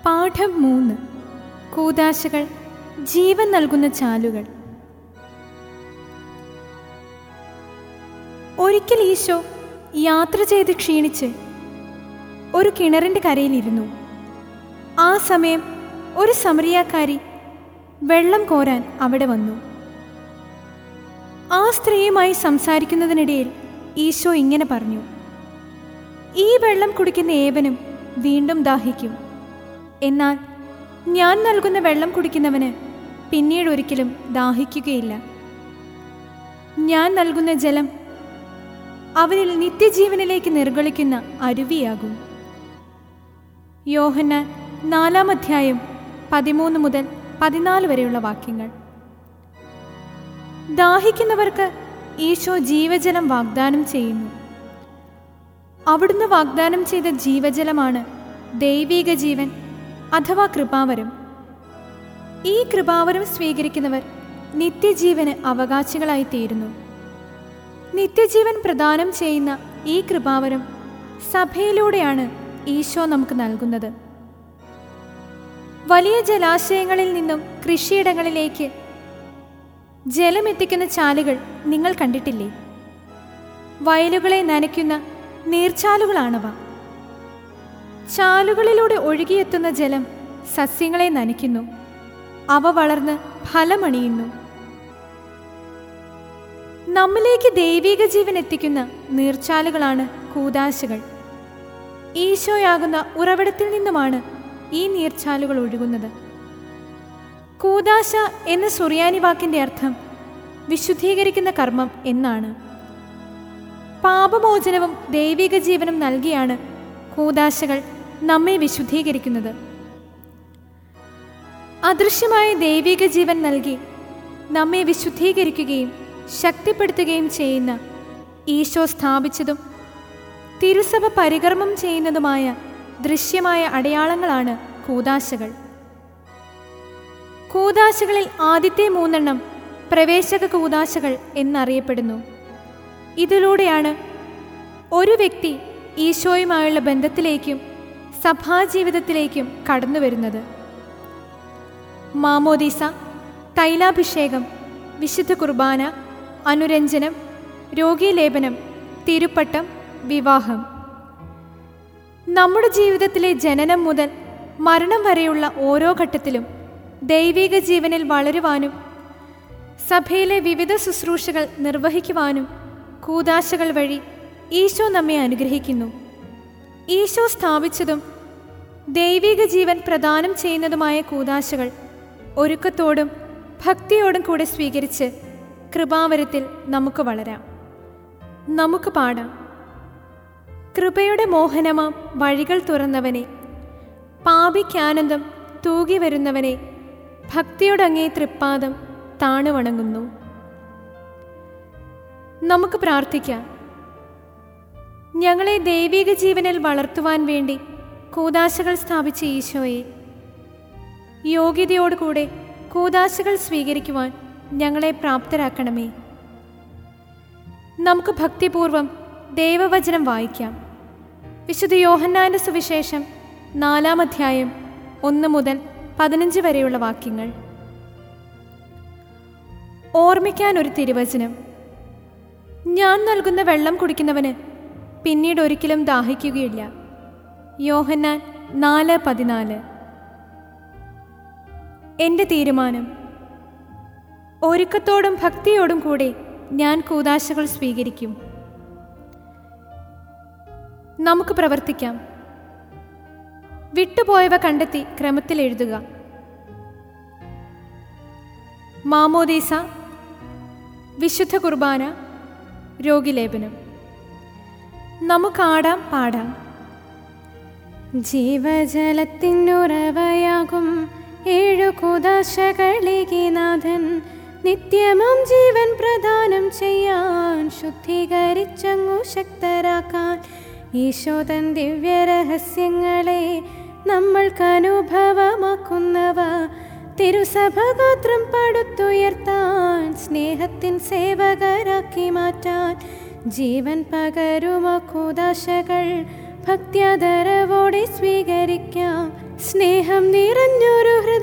പാഠം മൂന്ന് കൂതാശകൾ ജീവൻ നൽകുന്ന ചാലുകൾ ഒരിക്കൽ ഈശോ യാത്ര ചെയ്ത് ക്ഷീണിച്ച് ഒരു കിണറിൻ്റെ കരയിലിരുന്നു ആ സമയം ഒരു സമറിയാക്കാരി വെള്ളം കോരാൻ അവിടെ വന്നു ആ സ്ത്രീയുമായി സംസാരിക്കുന്നതിനിടയിൽ ഈശോ ഇങ്ങനെ പറഞ്ഞു ഈ വെള്ളം കുടിക്കുന്ന ഏവനും വീണ്ടും ദാഹിക്കും എന്നാൽ ഞാൻ നൽകുന്ന വെള്ളം കുടിക്കുന്നവന് പിന്നീട് ഒരിക്കലും ദാഹിക്കുകയില്ല ഞാൻ നൽകുന്ന ജലം അവനിൽ നിത്യജീവനിലേക്ക് നിർഗളിക്കുന്ന അരുവിയാകും യോഹന്നാൻ നാലാം അധ്യായം പതിമൂന്ന് മുതൽ പതിനാല് വരെയുള്ള വാക്യങ്ങൾ ദാഹിക്കുന്നവർക്ക് ഈശോ ജീവജലം വാഗ്ദാനം ചെയ്യുന്നു അവിടുന്ന് വാഗ്ദാനം ചെയ്ത ജീവജലമാണ് ദൈവിക ജീവൻ അഥവാ കൃപാവരം ഈ കൃപാവരം സ്വീകരിക്കുന്നവർ നിത്യജീവന് അവകാശികളായി തീരുന്നു നിത്യജീവൻ പ്രദാനം ചെയ്യുന്ന ഈ കൃപാവരം സഭയിലൂടെയാണ് ഈശോ നമുക്ക് നൽകുന്നത് വലിയ ജലാശയങ്ങളിൽ നിന്നും കൃഷിയിടങ്ങളിലേക്ക് ജലമെത്തിക്കുന്ന ചാലുകൾ നിങ്ങൾ കണ്ടിട്ടില്ലേ വയലുകളെ നനയ്ക്കുന്ന നീർച്ചാലുകളാണവ ചാലുകളിലൂടെ ഒഴുകിയെത്തുന്ന ജലം സസ്യങ്ങളെ നനയ്ക്കുന്നു അവ വളർന്ന് ഫലമണിയുന്നു നമ്മിലേക്ക് ദൈവിക ജീവൻ എത്തിക്കുന്ന നീർച്ചാലുകളാണ് കൂതാശകൾ ഈശോയാകുന്ന ഉറവിടത്തിൽ നിന്നുമാണ് ഈ നീർച്ചാലുകൾ ഒഴുകുന്നത് കൂതാശ എന്ന സുറിയാനി വാക്കിന്റെ അർത്ഥം വിശുദ്ധീകരിക്കുന്ന കർമ്മം എന്നാണ് പാപമോചനവും ദൈവിക ജീവനും നൽകിയാണ് കൂതാശകൾ നമ്മെ വിശുദ്ധീകരിക്കുന്നത് അദൃശ്യമായ ദൈവിക ജീവൻ നൽകി നമ്മെ വിശുദ്ധീകരിക്കുകയും ശക്തിപ്പെടുത്തുകയും ചെയ്യുന്ന ഈശോ സ്ഥാപിച്ചതും തിരുസഭ പരികർമ്മം ചെയ്യുന്നതുമായ ദൃശ്യമായ അടയാളങ്ങളാണ് കൂതാശകൾ കൂതാശകളിൽ ആദ്യത്തെ മൂന്നെണ്ണം പ്രവേശക കൂതാശകൾ എന്നറിയപ്പെടുന്നു ഇതിലൂടെയാണ് ഒരു വ്യക്തി ഈശോയുമായുള്ള ബന്ധത്തിലേക്കും സഭാജീവിതത്തിലേക്കും കടന്നു വരുന്നത് മാമോദീസ തൈലാഭിഷേകം വിശുദ്ധ കുർബാന അനുരഞ്ജനം രോഗീലേപനം തിരുപ്പട്ടം വിവാഹം നമ്മുടെ ജീവിതത്തിലെ ജനനം മുതൽ മരണം വരെയുള്ള ഓരോ ഘട്ടത്തിലും ദൈവിക ജീവനിൽ വളരുവാനും സഭയിലെ വിവിധ ശുശ്രൂഷകൾ നിർവഹിക്കുവാനും കൂതാശകൾ വഴി ഈശോ നമ്മെ അനുഗ്രഹിക്കുന്നു ഈശോ സ്ഥാപിച്ചതും ദൈവിക ജീവൻ പ്രദാനം ചെയ്യുന്നതുമായ കൂതാശകൾ ഒരുക്കത്തോടും ഭക്തിയോടും കൂടെ സ്വീകരിച്ച് കൃപാവരത്തിൽ നമുക്ക് വളരാം നമുക്ക് പാടാം കൃപയുടെ മോഹനമാം വഴികൾ തുറന്നവനെ പാപിക്കാനന്ദം തൂകി വരുന്നവനെ ഭക്തിയോടങ്ങേ തൃപ്പാദം താണുവണങ്ങുന്നു നമുക്ക് പ്രാർത്ഥിക്കാം ഞങ്ങളെ ദൈവിക ജീവനിൽ വളർത്തുവാൻ വേണ്ടി കൂതാശകൾ സ്ഥാപിച്ച ഈശോയെ യോഗ്യതയോടുകൂടെ കൂതാശകൾ സ്വീകരിക്കുവാൻ ഞങ്ങളെ പ്രാപ്തരാക്കണമേ നമുക്ക് ഭക്തിപൂർവം ദൈവവചനം വായിക്കാം വിശുദ്ധ യോഹന്നാന്റെ സുവിശേഷം നാലാം അധ്യായം ഒന്ന് മുതൽ പതിനഞ്ച് വരെയുള്ള വാക്യങ്ങൾ ഓർമ്മിക്കാൻ ഒരു തിരുവചനം ഞാൻ നൽകുന്ന വെള്ളം കുടിക്കുന്നവന് പിന്നീട് ഒരിക്കലും ദാഹിക്കുകയില്ല യോഹന്നാൻ നാല് പതിനാല് എൻ്റെ തീരുമാനം ഒരുക്കത്തോടും ഭക്തിയോടും കൂടെ ഞാൻ കൂതാശകൾ സ്വീകരിക്കും നമുക്ക് പ്രവർത്തിക്കാം വിട്ടുപോയവ കണ്ടെത്തി ക്രമത്തിൽ എഴുതുക മാമോദീസ വിശുദ്ധ കുർബാന രോഗിലേപനം നമുക്കാടാം പാടാം ജീവജലത്തിനുറവയാകും ഏഴു കുദാശകളികനാഥൻ നിത്യമം ജീവൻ പ്രദാനം ചെയ്യാൻ ശുദ്ധീകരിച്ചങ്ങു ശക്തരാക്കാൻ ഈശോതൻ ദിവ്യരഹസ്യങ്ങളെ നമ്മൾക്ക് അനുഭവമാക്കുന്നവ തിരുസഭഗോത്രം പടുത്തുയർത്താൻ സ്നേഹത്തിൻ സേവകരാക്കി മാറ്റാൻ ജീവൻ പകരുമ കൂതാശകൾ ഭക്ത്യതരവോടെ സ്വീകരിക്കാം സ്നേഹം നിറഞ്ഞൊരു ഹൃദയം